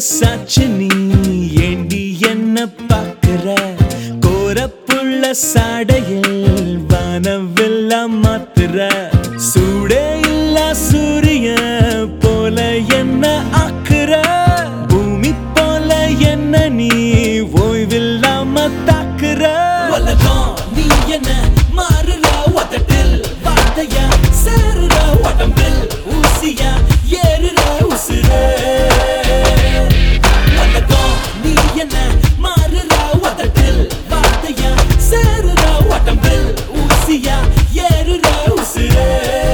சாச்சு நீ ஏண்டி என்ன பாக்குற கோரப்புள்ள சாடையில் வானவெல்லாம் மாத்துற சூடே இல்ல சூரிய போல என்ன ஆக்குற பூமி போல என்ன நீ ஓய்வில்லாம தாக்குற உலகம் நீ என்ன மாறுற உதட்டில் வார்த்தையா சேருற உடம்பில் ஊசியா ஏறுற உசுரே உலகம் நீ என்ன மாறுற உதட்டில் வார்த்தையா சேருற உடம்பில் ஊசியா ஏறுற உசுரே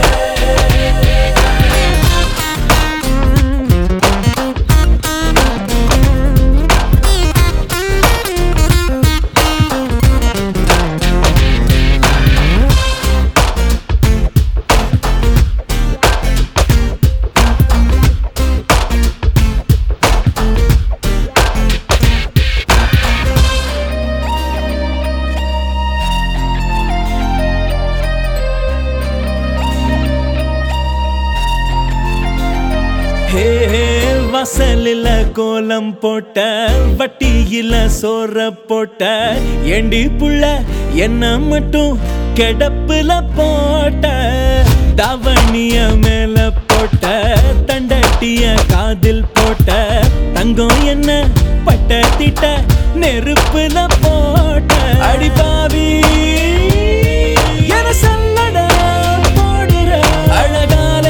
ஹே ஹே, வாசலில கோலம் போட்ட வட்டியில சோற போட்ட ஏண்டி புள்ள என்ன மட்டும் கிடப்புல போட்ட தாவணிய மேல போட்ட தண்டட்டிய காதில் போட்ட தங்கம் என்ன பட்ட திட்ட நெருப்புல போட்ட அடிபாவி என சல்லட போடுற அழகால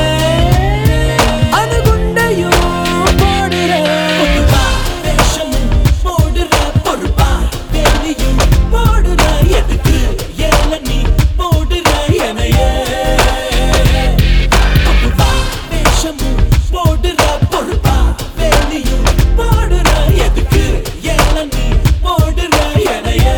அணுகுண்டையும் போடுற பொதுவா வேஷமும் போடுற பொறுப்பா வேலையும் போடுற எதுக்கு ஏல நீ போடுற எனையே பொதுவா வேஷமும் போடுற பொறுப்பா வேலையும் போடுற எதுக்கு ஏல நீ போடுற எனையே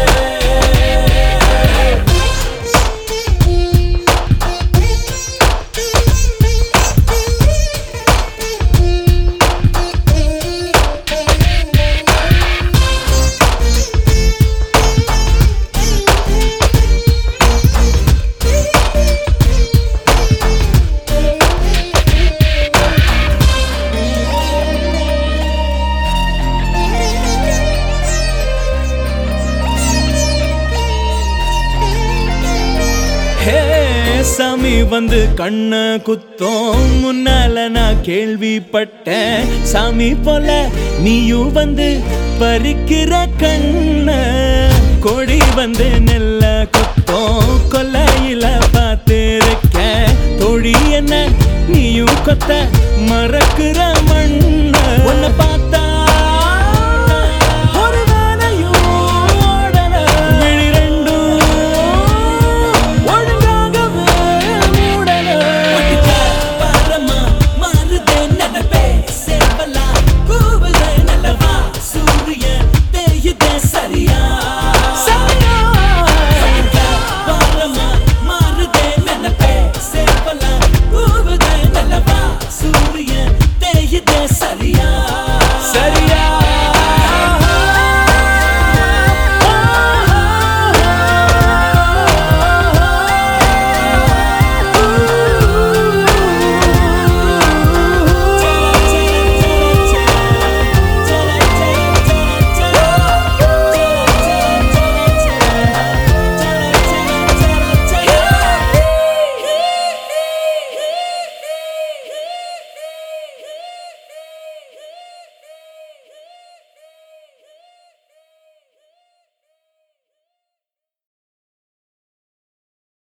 ஹே சாமி வந்து கண்ண குத்தோம் முன்னால நான் கேள்விப்பட்டேன் சாமி போல நீயும் வந்து பறிக்கிற கண்ண கொடி வந்து நெல்ல கொத்த